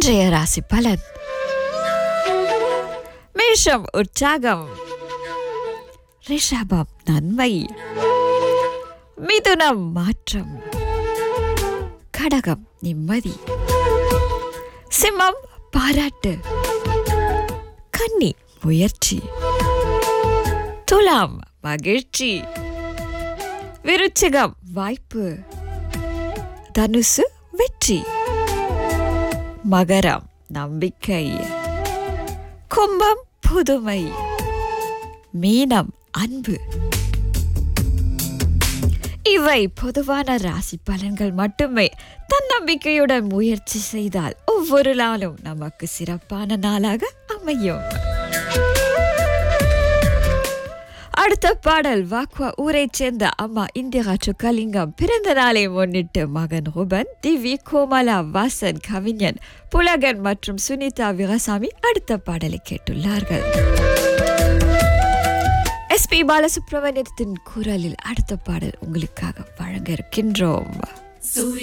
இன்றைய ராசி பலன் மேஷம் உற்சாகம் ரிஷபம் நன்மை மிதுனம் மாற்றம் கடகம் நிம்மதி சிம்மம் பாராட்டு கன்னி முயற்சி துலாம் மகிழ்ச்சி விருச்சிகம் வாய்ப்பு தனுசு வெற்றி மகரம் நம்பிக்கை கும்பம் புதுமை மீனம் அன்பு இவை பொதுவான ராசி பலன்கள் மட்டுமே தன்னம்பிக்கையுடன் முயற்சி செய்தால் ஒவ்வொரு நாளும் நமக்கு சிறப்பான நாளாக அமையும் அடுத்த பாடல் வாக்வா ஊரைச் சேர்ந்த அம்மா இந்திரா சுக்கலிங்கம் பிறந்த நாளை முன்னிட்டு மகன் ரூபன் திவி கோமலா வாசன் கவிஞன் புலகன் மற்றும் சுனிதா வீரசாமி அடுத்த பாடலை கேட்டுள்ளார்கள் எஸ்பி பாலசுப்ரமணியத்தின் குரலில் அடுத்த பாடல் உங்களுக்காக வழங்க இருக்கின்றோம்